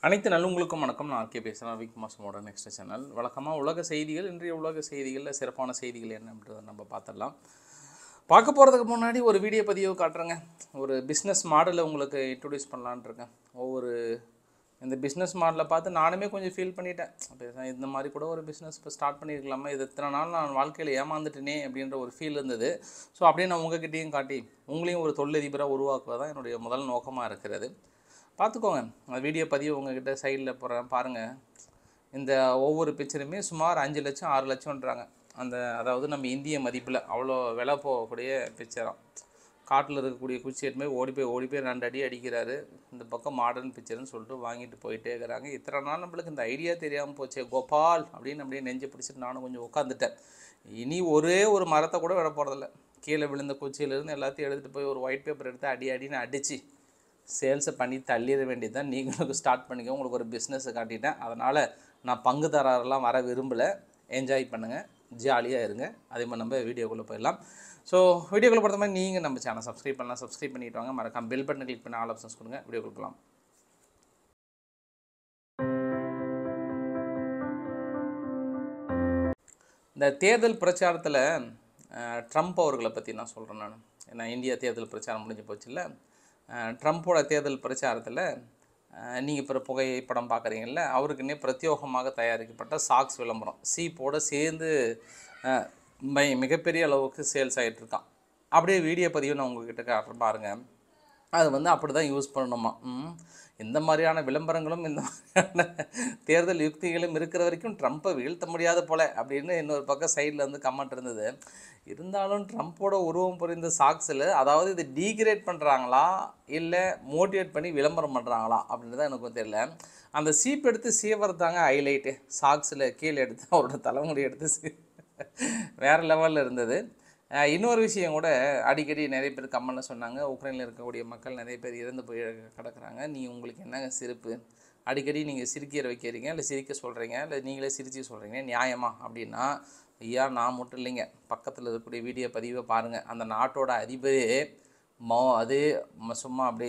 அனைத்து நல்லுங்களுக்கும் வணக்கம் நான் ஆர்கே பேசுகிறேன் விக் மாசமோட நெக்ஸ்ட் சேனல் வழக்கமாக உலக செய்திகள் இன்றைய உலக செய்திகளில் சிறப்பான செய்திகள் என்னன்றதை நம்ம பார்த்துடலாம் பார்க்க போகிறதுக்கு முன்னாடி ஒரு வீடியோ பதிவு காட்டுறேங்க ஒரு பிஸ்னஸ் மாடலை உங்களுக்கு இன்ட்ரடியூஸ் பண்ணலான்னு இருக்கேன் ஒவ்வொரு இந்த பிஸ்னஸ் மாடலை பார்த்து நானுமே கொஞ்சம் ஃபீல் பண்ணிட்டேன் அப்ப இந்த மாதிரி கூட ஒரு பிஸ்னஸ் இப்போ ஸ்டார்ட் பண்ணியிருக்கலாமா இது இத்தனை நாள் நான் வாழ்க்கையில் ஏமாந்துட்டேனே அப்படின்ற ஒரு ஃபீல் இருந்தது ஸோ அப்படியே நான் உங்ககிட்டயும் காட்டி உங்களையும் ஒரு தொழிலதிபராக உருவாக்குவது தான் என்னுடைய முதல் நோக்கமாக இருக்கிறது பார்த்துக்கோங்க அந்த வீடியோ பதிவு உங்ககிட்ட சைடில் போடுறேன் பாருங்கள் இந்த ஒவ்வொரு பிக்சருமே சுமார் அஞ்சு லட்சம் ஆறு லட்சம்ன்றாங்க அந்த அதாவது நம்ம இந்திய மதிப்பில் அவ்வளோ விலை போகக்கூடிய பிக்சராம் காட்டில் இருக்கக்கூடிய குச்சி எடுத்து ஓடி போய் ஓடி போய் ரெண்டு அடி அடிக்கிறாரு இந்த பக்கம் மாடர்ன் பிக்சர்னு சொல்லிட்டு வாங்கிட்டு போயிட்டே இருக்கிறாங்க இத்தனை நாள் நம்மளுக்கு இந்த ஐடியா தெரியாமல் போச்சே கோபால் அப்படின்னு அப்படியே நெஞ்சு பிடிச்சிட்டு நானும் கொஞ்சம் உட்காந்துட்டேன் இனி ஒரே ஒரு மரத்தை கூட விட போகிறதில்ல கீழே விழுந்த குச்சியிலேருந்து எல்லாத்தையும் எடுத்துகிட்டு போய் ஒரு ஒயிட் பேப்பர் எடுத்து அடி அடின்னு அடித்து சேல்ஸை பண்ணி தள்ளிட வேண்டியது தான் நீங்களும் ஸ்டார்ட் பண்ணிக்க உங்களுக்கு ஒரு பிஸ்னஸை காட்டிட்டேன் அதனால் நான் பங்குதாரரெல்லாம் வர விரும்பலை என்ஜாய் பண்ணுங்கள் ஜாலியாக இருங்க அதே மாதிரி நம்ம வீடியோக்குள்ளே போயிடலாம் ஸோ வீடியோக்குள்ளே பொறுத்த மாதிரி நீங்கள் நம்ம சேனல் சப்ஸ்கிரைப் பண்ணலாம் சப்ஸ்கிரைப் பண்ணிட்டு வாங்க மறக்காம பெல் பட்டன் கிளிக் பண்ணி ஆல் ஆப்ஷன்ஸ் கொடுங்க வீடியோக்குள்ள போகலாம் இந்த தேர்தல் பிரச்சாரத்தில் ட்ரம்ப் அவர்களை பற்றி நான் சொல்கிறேன் நான் ஏன்னா இந்தியா தேர்தல் பிரச்சாரம் முடிஞ்சு போச்சுல்ல அஹ், ட்ரம்ப்போட தேர்தல் பிரச்சாரத்தில் நீங்கள் இப்போ புகைப்படம் பார்க்குறீங்கல்ல அவருக்குன்னே பிரத்யோகமாக தயாரிக்கப்பட்ட சாக்ஸ் விளம்பரம் சீப்போட சேர்ந்து அஹ், மை- மிகப்பெரிய அளவுக்கு சேல்ஸ் ஆகிட்டு இருக்கான் அப்படியே வீடியோ பதிவு நான் உங்ககிட்ட காட்டுறேன் பாருங்கள் அது வந்து அப்படி தான் யூஸ் பண்ணணுமா ம். இந்த மாதிரியான விளம்பரங்களும் இந்த மாதிரியான தேர்தல் யுக்திகளும் இருக்கிற வரைக்கும் ட்ரம்ப்பை வீழ்த்த முடியாத போல அப்படின்னு இன்னொரு பக்கம் சைடில் வந்து கமெண்ட் இருந்தது இருந்தாலும் ட்ரம்ப்போட உருவம் புரிந்த சாக்ஸில் அதாவது இது டீக்ரேட் பண்ணுறாங்களா இல்லை மோட்டிவேட் பண்ணி விளம்பரம் பண்ணுறாங்களா அப்படின்றத எனக்கு தெரியல அந்த சீப் எடுத்து சீவர் தாங்க ஹைலைட்டு சாக்ஸில் கீழே எடுத்து அவரோட தலைமுடி எடுத்து சீ- வேறு லெவலில் இருந்தது அஹ் இன்னொரு விஷயம் கூட அடிக்கடி நிறைய பேர் கம்மலில் சொன்னாங்க உக்ரைனில் இருக்கக்கூடிய மக்கள் நிறைய பேர் இறந்து போய் கிடக்குறாங்க நீ உங்களுக்கு என்னங்க சிரிப்பு அடிக்கடி நீங்கள் சிரிக்கிற வைக்கிறீங்க இல்லை சிரிக்க சொல்கிறீங்க இல்லை நீங்களே சிரிச்சு சொல்கிறீங்க நியாயமா அப்படின்னா ஐயா நான் மட்டும் இல்லைங்க பக்கத்தில் இருக்கக்கூடிய வீடியோ பதிவை பாருங்கள் அந்த நாட்டோட அதிபரே மோ அது ம- சும்மா அப்படியே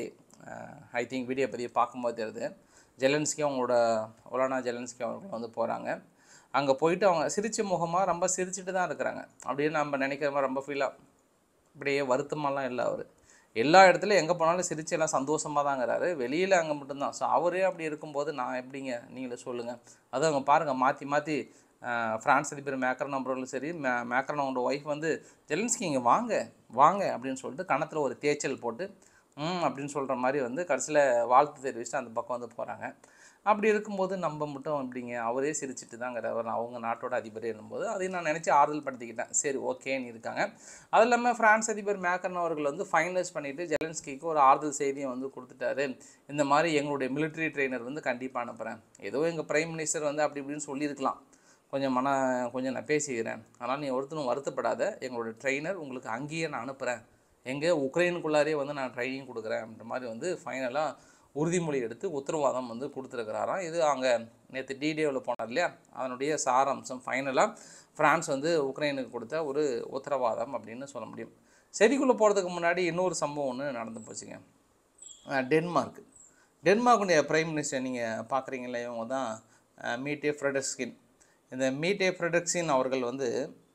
ஐ திங்க் வீடியோ பதிவை பார்க்கும்போது தெரியுது ஜெலன்ஸ்கி அவங்களோட ஒலானா ஜெலன்ஸ்கி அவர்கள் வந்து போகிறாங்க அங்கே போயிட்டு அவங்க சிரிச்ச முகமாக ரொம்ப சிரிச்சிட்டு தான் இருக்கிறாங்க அப்படியே நம்ம நினைக்கிற மாதிரி ரொம்ப ஃபீலாக அப்படியே வருத்தமாலாம் இல்லை அவர் எல்லா இடத்துலையும் எங்கே போனாலும் சிரிச்சு எல்லாம் சந்தோஷமாக தாங்கிறாரு வெளியில் அங்கே மட்டும்தான் ஸோ அவரே அப்படி இருக்கும்போது நான் எப்படிங்க நீங்களே சொல்லுங்கள் அதுவும் அங்கே பாருங்கள் மாற்றி மாற்றி ஃப்ரான்ஸ் அதிபர் மேக்ரன் அவர்களும் சரி மே மேக்ரன் அவங்களோட ஒய்ஃப் வந்து ஜெலன்ஸ்கி இங்கே வாங்க வாங்க அப்படின்னு சொல்லிட்டு கணத்தில் ஒரு தேய்ச்சல் போட்டு ம் அப்படின்னு சொல்கிற மாதிரி வந்து கடைசியில் வாழ்த்து தெரிவிச்சுட்டு அந்த பக்கம் வந்து போகிறாங்க அப்படி இருக்கும்போது நம்ம மட்டும் எப்படிங்க அவரே சிரிச்சிட்டு தாங்கிறவர் அவங்க நாட்டோட அதிபரே என்னும்போது அதையும் நான் நினச்சி ஆறுதல் படுத்திக்கிட்டேன் சரி ஓகேன்னு இருக்காங்க அது இல்லாமல் ஃப்ரான்ஸ் அதிபர் மேக்கர்ன் அவர்கள் வந்து ஃபைனலைஸ் பண்ணிவிட்டு ஜெலன்ஸ்கிக்கு ஒரு ஆறுதல் செய்தியை வந்து கொடுத்துட்டாரு இந்த மாதிரி எங்களுடைய military ட்ரெயினர் வந்து கண்டிப்பாக அனுப்புகிறேன் ஏதோ எங்கள் பிரைம் மினிஸ்டர் வந்து அப்படி இப்படின்னு சொல்லியிருக்கலாம் கொஞ்சம் மன கொஞ்சம் நான் பேசிக்கிறேன் ஆனால் நீ ஒருத்தரும் வருத்தப்படாத எங்களோட ட்ரெயினர் உங்களுக்கு அங்கேயே நான் அனுப்புகிறேன் எங்கே உக்ரைனுக்குள்ளாரே வந்து நான் ட்ரைனிங் கொடுக்குறேன் அப்படின்ற மாதிரி வந்து ஃபைனலாக உறுதிமொழி எடுத்து உத்தரவாதம் வந்து கொடுத்துருக்கிறாராம் இது அங்கே நேற்று டிடிஓவில் போனார் இல்லையா அதனுடைய சாராம்சம் ஃபைனலாக ஃப்ரான்ஸ் வந்து உக்ரைனுக்கு கொடுத்த ஒரு உத்தரவாதம் அப்படின்னு சொல்ல முடியும் செய்திக்குள்ளே போகிறதுக்கு முன்னாடி இன்னொரு சம்பவம் ஒன்று நடந்து போச்சுங்க அஹ் டென்மார்க் டென்மார்க்குடைய பிரைம் மினிஸ்டர் நீங்கள் பார்க்குறீங்களே இவங்க தான் அஹ் மீட்டே ஃப்ரெடக்ஸ்கின் இந்த மீட்டே ஃப்ரெடக்ஸின் அவர்கள் வந்து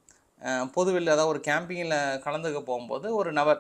அஹ் பொதுவெளியில் அதாவது ஒரு கேம்பிங்கில் கலந்துக்க போகும்போது ஒரு நபர்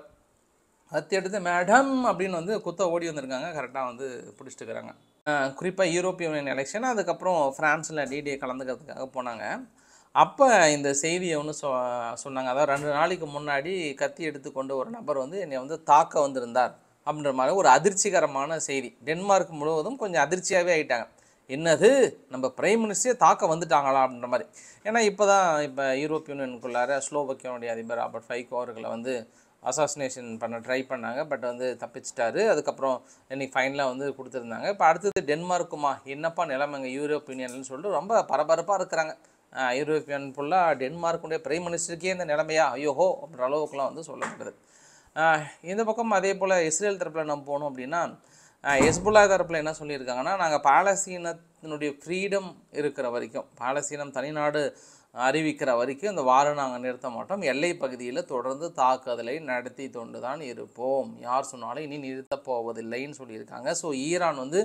கத்தி எடுத்து மேடம் அப்படின்னு வந்து குத்த ஓடி வந்திருக்காங்க கரெக்டாக வந்து பிடிச்சிட்டு இருக்கிறாங்க குறிப்பாக யூரோப்பிய யூனியன் எலெக்ஷன் அதுக்கப்புறம் ஃப்ரான்ஸில் டிடிஏ கலந்துக்கிறதுக்காக போனாங்க அப்போ இந்த செய்தியை ஒன்று சொ சொன்னாங்க அதாவது ரெண்டு நாளைக்கு முன்னாடி கத்தி எடுத்துக்கொண்டு ஒரு நபர் வந்து என்னை வந்து தாக்க வந்திருந்தார் அப்படின்ற மாதிரி ஒரு அதிர்ச்சிகரமான செய்தி டென்மார்க் முழுவதும் கொஞ்சம் அதிர்ச்சியாகவே ஆயிட்டாங்க என்னது நம்ம பிரைம் மினிஸ்டரே தாக்க வந்துட்டாங்களா அப்படின்ற மாதிரி ஏன்னா இப்போ தான் இப்போ யூரோப்பிய யூனியனுக்குள்ளார ஸ்லோவக்கியோனுடைய அதிபர் ராபர்ட் ஃபைகோ அவர்களை வந்து அசாசினேஷன் பண்ண ட்ரை பண்ணாங்க பட் வந்து தப்பிச்சிட்டாரு அதுக்கப்புறம் இன்னைக்கு ஃபைனலாக வந்து கொடுத்துருந்தாங்க இப்போ அடுத்தது டென்மார்க்குமா என்னப்பா நிலைமைங்க யூரோப் யூனியன்னு சொல்லிட்டு ரொம்ப பரபரப்பாக இருக்கிறாங்க ஆஹ் யூரோப்பியன் ஃபுல்லாக டென்மார்க்குடைய பிரைம் மினிஸ்டருக்கே இந்த நிலைமையா ஐயோஹோ அப்படின்ற அளவுக்குலாம் வந்து சொல்லப்படுது ஆஹ் இந்த பக்கம் அதே போல் இஸ்ரேல் தரப்பில் நம்ம போனோம் அப்படின்னா எஸ்புல்லா தரப்பில் என்ன சொல்லியிருக்காங்கன்னா நாங்கள் பாலஸ்தீனத்தினுடைய ஃப்ரீடம் இருக்கிற வரைக்கும் பாலஸ்தீனம் தனிநாடு அறிவிக்கிற வரைக்கும் இந்த வாரம் நாங்கள் நிறுத்த மாட்டோம் எல்லை பகுதியில் தொடர்ந்து தாக்குதலை நடத்தி கொண்டு தான் இருப்போம் யார் சொன்னாலும் இனி நிறுத்தப் போவதில்லைன்னு சொல்லியிருக்காங்க ஸோ ஈரான் வந்து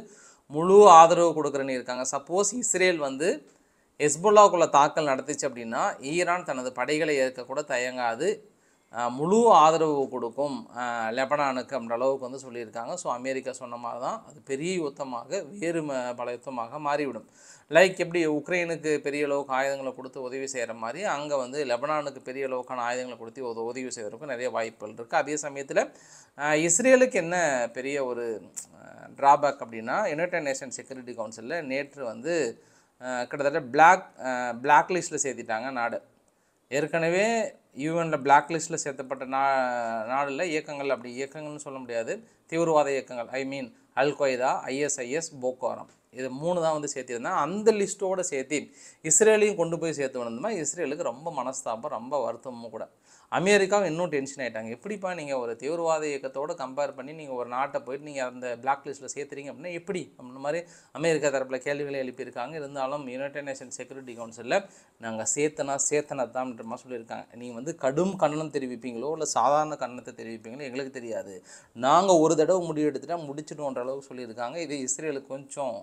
முழு ஆதரவு கொடுக்குறேன்னு இருக்காங்க சப்போஸ் இஸ்ரேல் வந்து ஹெஸ்புல்லாவுக்குள்ள தாக்கல் நடத்துச்சு அப்படின்னா ஈரான் தனது படைகளை ஏற்க கூட தயங்காது அஹ், முழு ஆதரவு கொடுக்கும் அஹ், லெபனானுக்கு அப்படின்ற அளவுக்கு வந்து சொல்லியிருக்காங்க ஸோ அமெரிக்கா சொன்ன மாதிரி தான் அது பெரிய யுத்தமாக வேறு ம- பல யுத்தமாக மாறிவிடும் லைக் எப்படி உக்ரைனுக்கு பெரிய அளவுக்கு ஆயுதங்களை கொடுத்து உதவி செய்கிற மாதிரி அங்கே வந்து லெபனானுக்கு பெரிய அளவுக்கான ஆயுதங்களை கொடுத்து உத உதவி செய்வதற்கும் நிறைய வாய்ப்புகள் இருக்குது அதே சமயத்தில் இஸ்ரேலுக்கு என்ன பெரிய ஒரு ட்ராபேக் அப்படின்னா யுனைடெட் நேஷன் செக்யூரிட்டி கவுன்சிலில் நேற்று வந்து அஹ், கிட்டத்தட்ட பிளாக் பிளாக் லிஸ்ட்டில் சேர்த்திட்டாங்க நாடு ஏற்கனவே யூஎனில் பிளாக் லிஸ்ட்டில் சேர்த்தப்பட்ட நா நாடுல இயக்கங்கள் அப்படி இயக்கங்கள்னு சொல்ல முடியாது தீவிரவாத இயக்கங்கள் ஐ மீன் அல் கொய்தா ஐஎஸ்ஐஎஸ் போக்கோரம் இது மூணு தான் வந்து சேர்த்திருந்தேன் அந்த லிஸ்ட்டோட சேர்த்து இஸ்ரேலையும் கொண்டு போய் சேர்த்து வந்தோம்னா இஸ்ரேலுக்கு ரொம்ப மனஸ்தாபம் ரொம்ப வருத்தமும் கூட அமெரிக்காவும் இன்னும் டென்ஷன் ஆயிட்டாங்க எப்படிப்பா நீங்கள் ஒரு தீவிரவாத இயக்கத்தோட கம்பேர் பண்ணி நீங்கள் ஒரு நாட்டை போயிட்டு நீங்கள் அந்த பிளாக் லிஸ்ட்டில் சேர்த்துறீங்க அப்படின்னா எப்படி அப்படின்ற மாதிரி அமெரிக்கா தரப்பில் கேள்விகளை எழுப்பியிருக்காங்க இருந்தாலும் யுனைடெட் நேஷன் செக்யூரிட்டி கவுன்சிலில் நாங்கள் சேர்த்தனா சேர்த்தனா தான்ன்ற மாதிரி சொல்லியிருக்காங்க நீங்கள் வந்து கடும் கண்டனம் தெரிவிப்பீங்களோ இல்லை சாதாரண கண்டனத்தை தெரிவிப்பீங்களோ எங்களுக்கு தெரியாது நாங்கள் ஒரு தடவை முடிவு எடுத்துட்டா முடிச்சிடுவோன்ற அளவுக்கு சொல்லியிருக்காங்க இது இஸ்ரேலுக்கு கொஞ்சம்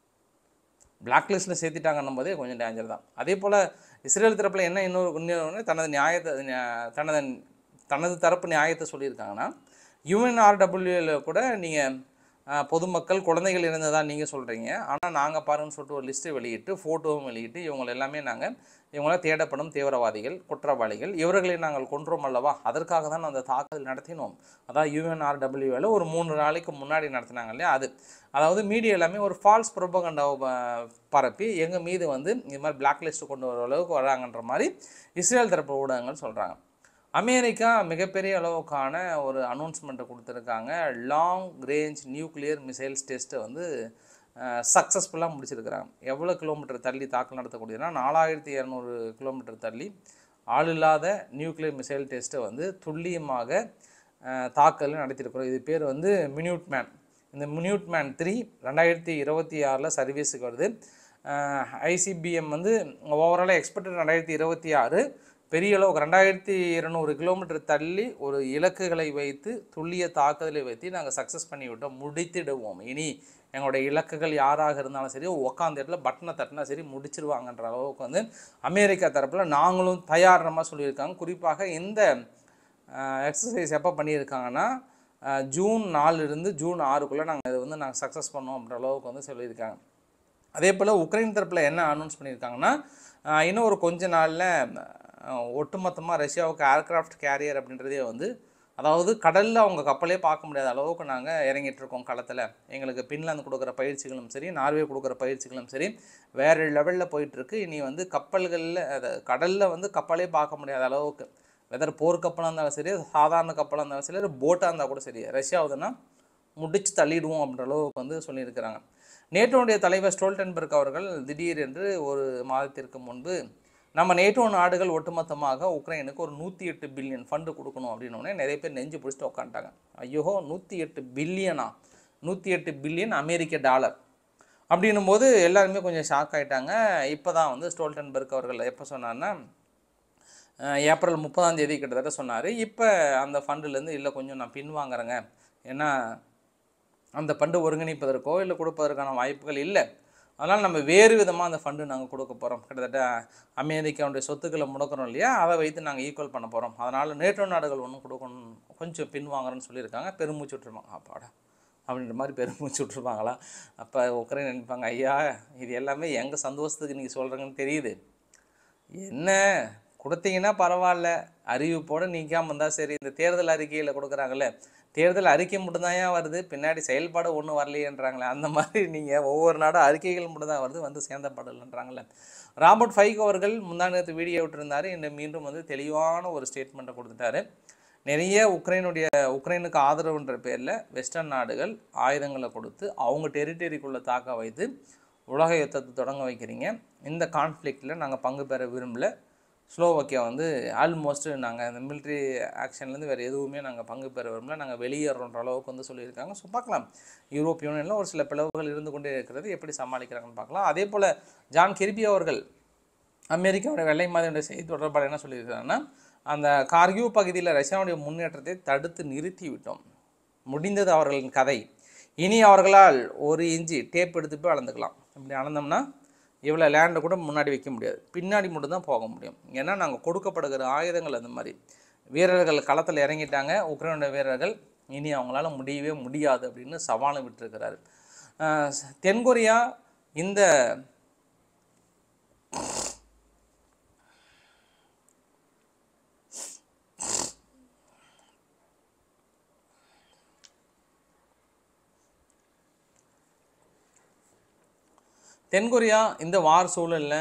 பிளாக் லிஸ்ட்டில் சேர்த்திட்டாங்கன்னும் போதே கொஞ்சம் டேஞ்சர் தான் அதே போல் இஸ்ரேல் தரப்பில் என்ன இன்னொரு இன்னொன்று தனது நியாயத்தை நியா- தனது தனது தரப்பு நியாயத்தை சொல்லியிருக்காங்கன்னா யூஎன்ஆர்டபிள்யூல கூட நீங்கள் பொதுமக்கள் குழந்தைகள் இருந்ததா நீங்கள் சொல்கிறீங்க ஆனால் நாங்கள் பாருங்கன்னு சொல்லிட்டு ஒரு லிஸ்ட்டு வெளியிட்டு ஃபோட்டோவும் வெளியிட்டு இவங்களை எல்லாமே நாங்கள் இவங்கள தேடப்படும் தீவிரவாதிகள் குற்றவாளிகள் இவர்களை நாங்கள் கொன்றோம் அல்லவா அதற்காக தான் அந்த தாக்குதல் நடத்தினோம் அதான் யூஎன்ஆர்டபிள்யூவில் ஒரு மூணு நாளைக்கு முன்னாடி நடத்தினாங்க இல்லையா அது அதாவது மீடியா எல்லாமே ஒரு ஃபால்ஸ் ப்ரொபகண்டாவை பரப்பி எங்கள் மீது வந்து இது மாதிரி பிளாக் லிஸ்ட் கொண்டு வர அளவுக்கு வராங்கன்ற மாதிரி இஸ்ரேல் தரப்பு ஊடகங்கள் சொல்கிறாங்க அமெரிக்கா மிகப்பெரிய அளவுக்கான ஒரு அனௌன்ஸ்மெண்ட்டை கொடுத்துருக்காங்க லாங் ரேஞ்ச் நியூக்ளியர் மிசைல்ஸ் டெஸ்ட்டை வந்து சக்ஸஸ்ஃபுல்லாக முடிச்சிருக்கிறாங்க எவ்வளோ கிலோமீட்டர் தள்ளி தாக்கல் நடத்தக்கூடியதுன்னா நாலாயிரத்தி இரநூறு கிலோமீட்டர் தள்ளி ஆள் இல்லாத நியூக்ளியர் மிசைல் டெஸ்ட்டை வந்து துல்லியமாக அஹ், தாக்கல் நடத்தியிருக்கிறோம் இது பேர் வந்து மினியூட் மேன் இந்த மினியூட் மேன் த்ரீ ரெண்டாயிரத்தி இருபத்தி ஆறில் சர்வீஸுக்கு வருது ஐசிபிஎம் வந்து ஓவராலாக எக்ஸ்பெக்டட் ரெண்டாயிரத்தி இருபத்தி ஆறு பெரிய அளவுக்கு ரெண்டாயிரத்தி இருநூறு கிலோமீட்டர் தள்ளி ஒரு இலக்குகளை வைத்து துல்லிய தாக்குதலை வைத்து நாங்கள் சக்ஸஸ் பண்ணி விட்டோம் முடித்திடுவோம் இனி எங்களுடைய இலக்குகள் யாராக இருந்தாலும் சரி உட்காந்த இடத்துல பட்டனை தட்டினா சரி முடிச்சிருவாங்கன்ற அளவுக்கு வந்து அமெரிக்கா தரப்பில் நாங்களும் தயாரணமாக சொல்லியிருக்காங்க குறிப்பாக இந்த எக்ஸசைஸ் எப்போ பண்ணியிருக்காங்கன்னா அஹ், ஜூன் நாலுலேருந்து ஜூன் ஆறுக்குள்ளே நாங்கள் இதை வந்து நாங்கள் சக்ஸஸ் பண்ணோம் அப்படின்ற அளவுக்கு வந்து சொல்லியிருக்காங்க அதே போல் உக்ரைன் தரப்பில் என்ன அனௌன்ஸ் பண்ணியிருக்காங்கன்னா ஆஹ் இன்னும் ஒரு கொஞ்ச நாளில் ஒட்டுமொத்தமாக ரஷ்யாவுக்கு ஏர்கிராஃப்ட் கேரியர் அப்படின்றதே வந்து அதாவது கடலில் அவங்க கப்பலே பார்க்க முடியாத அளவுக்கு நாங்கள் இறங்கிட்டு இருக்கோம் களத்தில் எங்களுக்கு பின்லாந்து கொடுக்குற பயிற்சிகளும் சரி நார்வே கொடுக்குற பயிற்சிகளும் சரி வேறு லெவலில் போயிட்டுருக்கு இனி வந்து கப்பல்களில் அது கடலில் வந்து கப்பலே பார்க்க முடியாத அளவுக்கு வெதர் போர்க்கப்பலாக இருந்தாலும் சரி சாதாரண கப்பலாக இருந்தாலும் சரி போட்டாக இருந்தால் கூட சரி ரஷ்யாவுதுன்னா முடிச்சு தள்ளிடுவோம் அப்படின்ற அளவுக்கு வந்து சொல்லியிருக்கிறாங்க நேட்டோடைய தலைவர் ஸ்டோல்டன்பர்க் அவர்கள் திடீர் என்று ஒரு மாதத்திற்கு முன்பு நம்ம நேட்டோ நாடுகள் ஒட்டுமொத்தமாக உக்ரைனுக்கு ஒரு நூற்றி எட்டு பில்லியன் ஃபண்டு கொடுக்கணும் அப்படின்னோடனே நிறைய பேர் நெஞ்சு பிடிச்சிட்டு உட்காந்துட்டாங்க ஐயோ நூற்றி எட்டு பில்லியனா நூற்றி எட்டு பில்லியன் அமெரிக்க டாலர் அப்படின்னும் போது எல்லாருமே கொஞ்சம் ஷாக் ஆயிட்டாங்க இப்போ தான் வந்து ஸ்டோல்டன்பர்க் அவர்கள் எப்போ சொன்னார்னா அஹ் ஏப்ரல் முப்பதாம் தேதி கிட்டத்தட்ட சொன்னார் இப்போ அந்த ஃபண்டுலேருந்து இல்லை கொஞ்சம் நான் பின்வாங்குறேங்க ஏன்னா அந்த ஃபண்டு ஒருங்கிணைப்பதற்கோ இல்லை கொடுப்பதற்கான வாய்ப்புகள் இல்லை அதனால் நம்ம வேறு விதமாக அந்த ஃபண்டு நாங்கள் கொடுக்க போகிறோம் கிட்டத்தட்ட அமெரிக்காவுடைய சொத்துக்களை முடக்கிறோம் இல்லையா அதை வைத்து நாங்கள் ஈக்குவல் பண்ண போகிறோம் அதனால் நேட்டோ நாடுகள் ஒன்றும் கொடுக்கணும் கொஞ்சம் பின்வாங்குறேன்னு சொல்லியிருக்காங்க பெருமூச்சு விட்டுருவாங்க அப்பாடா அப்படின்ற மாதிரி பெருமூச்சு விட்டுருப்பாங்களா அப்போ உக்ரைன் நினைப்பாங்க ஐயா இது எல்லாமே எங்கள் சந்தோஷத்துக்கு நீங்கள் சொல்கிறீங்கன்னு தெரியுது என்ன கொடுத்தீங்கன்னா பரவாயில்ல அறிவிப்போடு நீக்காமல் இருந்தால் சரி இந்த தேர்தல் அறிக்கையில் கொடுக்குறாங்கல்ல தேர்தல் அறிக்கை மட்டும்தான் ஏன் வருது பின்னாடி செயல்பாடு ஒன்றும் வரலையேன்றாங்களே அந்த மாதிரி நீங்கள் ஒவ்வொரு நாடும் அறிக்கைகள் மட்டும்தான் வருது வந்து சேர்ந்தப்படலைன்றாங்களே ராபர்ட் ஃபைக் அவர்கள் முந்தா நேரத்து வீடியோ விட்டுருந்தாரு இந்த மீண்டும் வந்து தெளிவான ஒரு ஸ்டேட்மெண்ட்டை கொடுத்துட்டாரு நிறைய உக்ரைனுடைய உக்ரைனுக்கு ஆதரவுன்ற பேரில் வெஸ்டர்ன் நாடுகள் ஆயுதங்களை கொடுத்து அவங்க டெரிட்டரிக்குள்ளே தாக்க வைத்து உலக யுத்தத்தை தொடங்க வைக்கிறீங்க இந்த கான்ஃப்ளிக்டில் நாங்கள் பங்கு பெற விரும்பல ஸ்லோவக்கியா வந்து ஆல்மோஸ்ட் நாங்கள் இந்த மிலிட்ரி ஆக்ஷன்லேருந்து வேறு எதுவுமே நாங்கள் பங்கு பெற விரும்பல நாங்கள் வெளியேறோன்ற அளவுக்கு வந்து சொல்லியிருக்காங்க ஸோ பார்க்கலாம் யூரோப் யூனியனில் ஒரு சில பிளவுகள் இருந்து கொண்டே இருக்கிறது எப்படி சமாளிக்கிறாங்கன்னு பார்க்கலாம் அதே போல் ஜான் கெரிபி அவர்கள் அமெரிக்காவுடைய வெள்ளை மாதிரியுடைய செய்தி தொடர்பாளர் என்ன சொல்லியிருக்காங்கன்னா அந்த கார்கியூ பகுதியில் ரஷ்யாவுடைய முன்னேற்றத்தை தடுத்து நிறுத்தி விட்டோம் முடிந்தது அவர்களின் கதை இனி அவர்களால் ஒரு இன்ச்சு டேப் எடுத்து போய் அளந்துக்கலாம் இப்படி அளந்தோம்னா இவ்வளோ லேண்டை கூட முன்னாடி வைக்க முடியாது பின்னாடி மட்டும்தான் போக முடியும் ஏன்னா நாங்கள் கொடுக்கப்படுகிற ஆயுதங்கள் அந்த மாதிரி வீரர்கள் களத்தில் இறங்கிட்டாங்க உக்ரைனுடைய வீரர்கள் இனி அவங்களால முடியவே முடியாது அப்படின்னு சவாலும் விட்டுருக்கிறாரு ஆஹ் தென்கொரியா இந்த தென்கொரியா இந்த வார் சூழலில்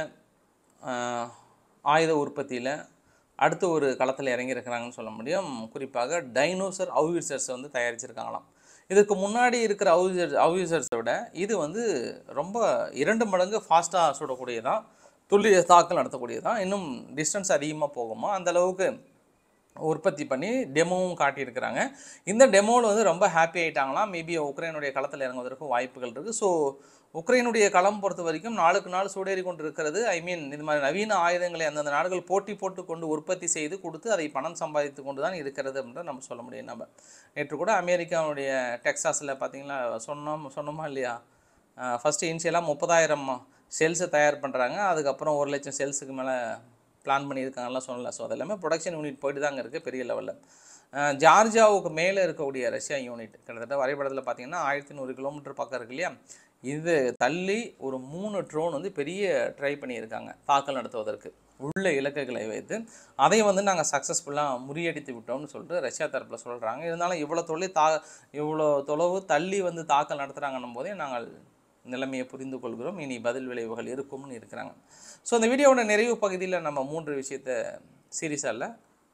ஆயுத உற்பத்தியில் அடுத்து ஒரு களத்தில் இறங்கியிருக்கிறாங்கன்னு சொல்ல முடியும் குறிப்பாக டைனோசர் அவ்யூசர்ஸ் வந்து தயாரிச்சிருக்காங்களாம் இதுக்கு முன்னாடி இருக்கிற அவ்யூசர் அவ்யூசர்ஸை விட இது வந்து ரொம்ப இரண்டு மடங்கு ஃபாஸ்ட்டாக சுடக்கூடியதான் துல்லிய தாக்கல் நடத்தக்கூடியதான் இன்னும் டிஸ்டன்ஸ் அதிகமாக போகுமா அந்த அளவுக்கு உற்பத்தி பண்ணி டெமோவும் காட்டியிருக்கிறாங்க இந்த டெமோவில் வந்து ரொம்ப ஹாப்பி ஆயிட்டாங்களாம் மேபி உக்ரைனுடைய களத்தில் இறங்குவதற்கு வாய்ப்புகள் இருக்குது ஸோ உக்ரைனுடைய களம் பொறுத்த வரைக்கும் நாளுக்கு நாள் சூடேறி கொண்டு இருக்கிறது ஐ மீன் இது மாதிரி நவீன ஆயுதங்களை அந்தந்த நாடுகள் போட்டி போட்டு கொண்டு உற்பத்தி செய்து கொடுத்து அதை பணம் சம்பாதித்து கொண்டு தான் இருக்கிறது அப்படின்ற நம்ம சொல்ல முடியும் நம்ம நேற்று கூட அமெரிக்காவுடைய டெக்சாஸில் பார்த்தீங்களா சொன்னோம் சொன்னோமா இல்லையா ஃபஸ்ட்டு இனிஷியலாக முப்பதாயிரம் செல்ஸை தயார் பண்ணுறாங்க அதுக்கப்புறம் ஒரு லட்சம் செல்ஸுக்கு மேலே பிளான் பண்ணியிருக்காங்கலாம் சொல்லல ஸோ அது எல்லாமே ப்ரொடக்ஷன் யூனிட் போயிட்டு தாங்க இருக்குது பெரிய லெவலில் ஜார்ஜியாவுக்கு மேலே இருக்கக்கூடிய ரஷ்யா யூனிட் கிட்டத்தட்ட வரைபடத்தில் பார்த்தீங்கன்னா ஆயிரத்தி நூறு கிலோமீட்டர் பக்கம் இருக்கு இல்லையா இது தள்ளி ஒரு மூணு ட்ரோன் வந்து பெரிய ட்ரை பண்ணியிருக்காங்க தாக்கல் நடத்துவதற்கு உள்ள இலக்குகளை வைத்து அதை வந்து நாங்கள் சக்ஸஸ்ஃபுல்லாக முறியடித்து விட்டோம்னு சொல்லிட்டு ரஷ்யா தரப்பில் சொல்கிறாங்க இருந்தாலும் இவ்வளோ தொழில் தா இவ்வளோ தொலைவு தள்ளி வந்து தாக்கல் நடத்துகிறாங்கன்னும் போதே நாங்கள் நிலைமையை புரிந்து கொள்கிறோம் இனி பதில் விளைவுகள் இருக்கும்னு இருக்கிறாங்க ஸோ அந்த வீடியோவோட நிறைவு பகுதியில் நம்ம மூன்று விஷயத்தை சீரியஸாக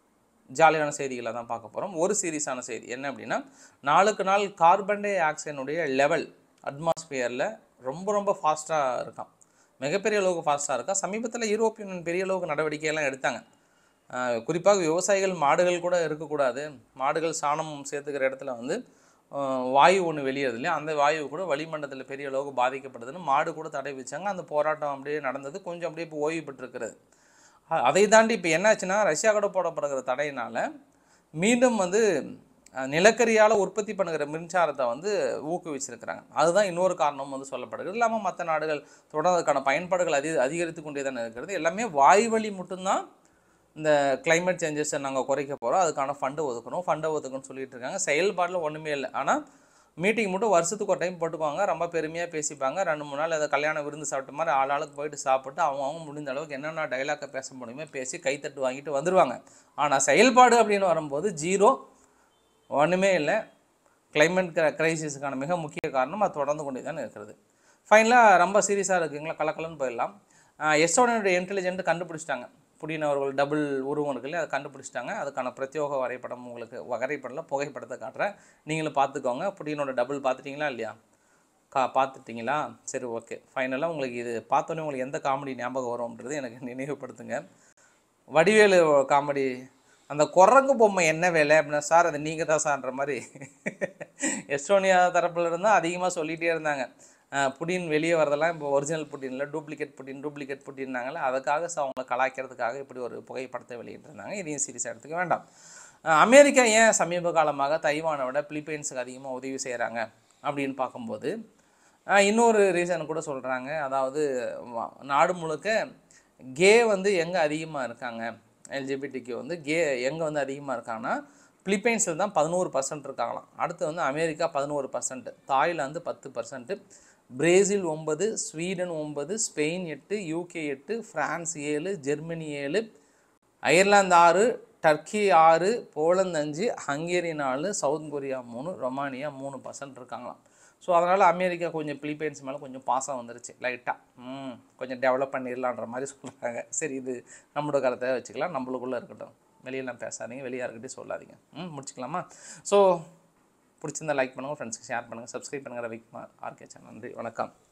ஜாலியான செய்திகளை தான் பார்க்க போகிறோம் ஒரு சீரியஸான செய்தி என்ன அப்படின்னா நாளுக்கு நாள் கார்பன் டை ஆக்சைனுடைய லெவல் அட்மாஸ்பியரில் ரொம்ப ரொம்ப ஃபாஸ்ட்டாக இருக்கான் மிகப்பெரிய அளவுக்கு ஃபாஸ்ட்டாக இருக்கா சமீபத்தில் யூரோப்பிய யூனியன் பெரிய அளவுக்கு நடவடிக்கையெல்லாம் எடுத்தாங்க ஆஹ் குறிப்பாக விவசாயிகள் மாடுகள் கூட இருக்கக்கூடாது மாடுகள் சாணம் சேர்த்துக்கிற இடத்துல வந்து ஆஹ் வாயு ஒன்று வெளியேறுது இல்லையா அந்த வாயு கூட வளிமண்டலத்தில் பெரிய அளவுக்கு பாதிக்கப்படுதுன்னு மாடு கூட தடை வச்சாங்க அந்த போராட்டம் அப்படியே நடந்தது கொஞ்சம் அப்படியே இப்போ ஓய்வு பெற்றிருக்கிறது அ- அதை தாண்டி இப்போ என்னாச்சுன்னா ரஷ்யா கூட போடப்படுகிற தடையினால் மீண்டும் வந்து அஹ், நிலக்கரியால் உற்பத்தி பண்ணுகிற மின்சாரத்தை வந்து ஊக்குவிச்சிருக்கிறாங்க அதுதான் இன்னொரு காரணம் வந்து சொல்லப்படுகிறது இல்லாமல் மற்ற நாடுகள் தொடர்ந்து அதுக்கான பயன்பாடுகள் அதி அதிகரித்து கொண்டே தான் இருக்கிறது எல்லாமே வாய் வழி மட்டும்தான் இந்த climate சேஞ்சஸை நாங்கள் குறைக்க போகிறோம் அதுக்கான ஃபண்டு ஒதுக்கணும் ஃபண்டை ஒதுக்கணும்னு சொல்லிட்டு இருக்காங்க செயல்பாட்டில் ஒன்றுமே இல்லை ஆனால் மீட்டிங் மட்டும் வருஷத்துக்கு ஒரு டைம் போட்டுக்குவாங்க ரொம்ப பெருமையாக பேசிப்பாங்க ரெண்டு மூணு நாள் அதை கல்யாண விருந்து சாப்பிட்ட மாதிரி ஆள் ஆளுக்கு போயிட்டு சாப்பிட்டு அவங்க அவங்க முடிந்த அளவுக்கு என்னென்ன டைலாக்கை பேச முடியுமோ பேசி கைத்தட்டு வாங்கிட்டு வந்துடுவாங்க ஆனால் செயல்பாடு அப்படின்னு வரும்போது ஜீரோ ஒன்றுமே இல்லை climate கிரைசிஸுக்கான மிக முக்கிய காரணம் அது தொடர்ந்து கொண்டே தான் இருக்கிறது ஃபைனலாக ரொம்ப சீரியஸாக இருக்குங்களா கலக்கலன்னு போயிடலாம் எஸ்டோனுடைய இன்டெலிஜென்ட் கண்டுபிடிச்சிட்டாங்க புடின் அவர்கள் டபுள் உருவம் இருக்கு இல்லையா அதை கண்டுபிடிச்சிட்டாங்க அதுக்கான பிரத்யோக வரைபடம் உங்களுக்கு வரைபடத்தில் புகைப்படத்தை காட்டுறேன் நீங்களும் பார்த்துக்கோங்க புடினோட டபுள் பார்த்துட்டீங்களா இல்லையா கா பார்த்துட்டிங்களா சரி ஓகே ஃபைனலாக உங்களுக்கு இது பார்த்தோன்னே உங்களுக்கு எந்த காமெடி ஞாபகம் வரும்ன்றது எனக்கு நினைவுபடுத்துங்க வடிவேலு காமெடி அந்த குரங்கு பொம்மை என்ன வேலை அப்படின்னா சார் அது நீங்கள் தான் சார்ன்ற மாதிரி எஸ்டோனியா தரப்புல இருந்தால் அதிகமாக சொல்லிகிட்டே இருந்தாங்க அஹ் புடின் வெளியே வரதெல்லாம் இப்போ ஒரிஜினல் புட்டினில் டூப்ளிகேட் புட்டின் டூப்ளிகேட் புட்டின்னாங்களே அதுக்காக ச அவங்கள கலாய்க்கிறதுக்காக இப்படி ஒரு புகைப்படத்தை வெளியிட்டிருந்தாங்க இதையும் சீரியஸாக எடுத்துக்க வேண்டாம் அஹ் அமெரிக்கா ஏன் சமீப காலமாக தைவானை விட பிலிப்பைன்ஸுக்கு அதிகமாக உதவி செய்கிறாங்க அப்படின்னு பார்க்கும்போது அஹ் இன்னொரு ரீசன் கூட சொல்கிறாங்க அதாவது வ- நாடு முழுக்க கே வந்து எங்கே அதிகமாக இருக்காங்க எல்ஜிபிடிக்கு வந்து கே எங்கே வந்து அதிகமாக இருக்காங்கன்னா பிலிப்பைன்ஸில் தான் பதினோரு பர்சன்ட் இருக்காங்களாம் அடுத்து வந்து அமெரிக்கா பதினோரு பர்சன்ட் தாய்லாந்து பத்து பர்சன்ட் பிரேசில் ஒன்பது ஸ்வீடன் ஒன்பது ஸ்பெயின் எட்டு யூகே எட்டு ஃப்ரான்ஸ் ஏழு ஜெர்மனி ஏழு அயர்லாந்து ஆறு டர்க்கி ஆறு போலந்து அஞ்சு ஹங்கேரி நாலு சவுத் கொரியா மூணு ரொமானியா மூணு பர்சன்ட் இருக்காங்களாம் ஸோ அதனால் அமெரிக்கா கொஞ்சம் பிலிப்பைன்ஸ் மேலே கொஞ்சம் பாசம் வந்துருச்சு லைட்டாக ம் கொஞ்சம் டெவலப் பண்ணிடலான்ற மாதிரி சொல்கிறாங்க சரி இது நம்மளோட கருத்தை வச்சுக்கலாம் நம்மளுக்குள்ளே இருக்கட்டும் வெளியெல்லாம் பேசாதீங்க வெளியே யாருக்கிட்டையும் சொல்லாதீங்க ம் முடிச்சுக்கலாமா ஸோ பிடிச்சிருந்தா லைக் பண்ணுங்கள் ஃப்ரெண்ட்ஸ்க்கு ஷேர் பண்ணுங்கள் சப்ஸ்கிரைப் பண்ணுங்கள் ரவிக்குமார் ஆர்கே சேனல் நன்றி வணக்கம்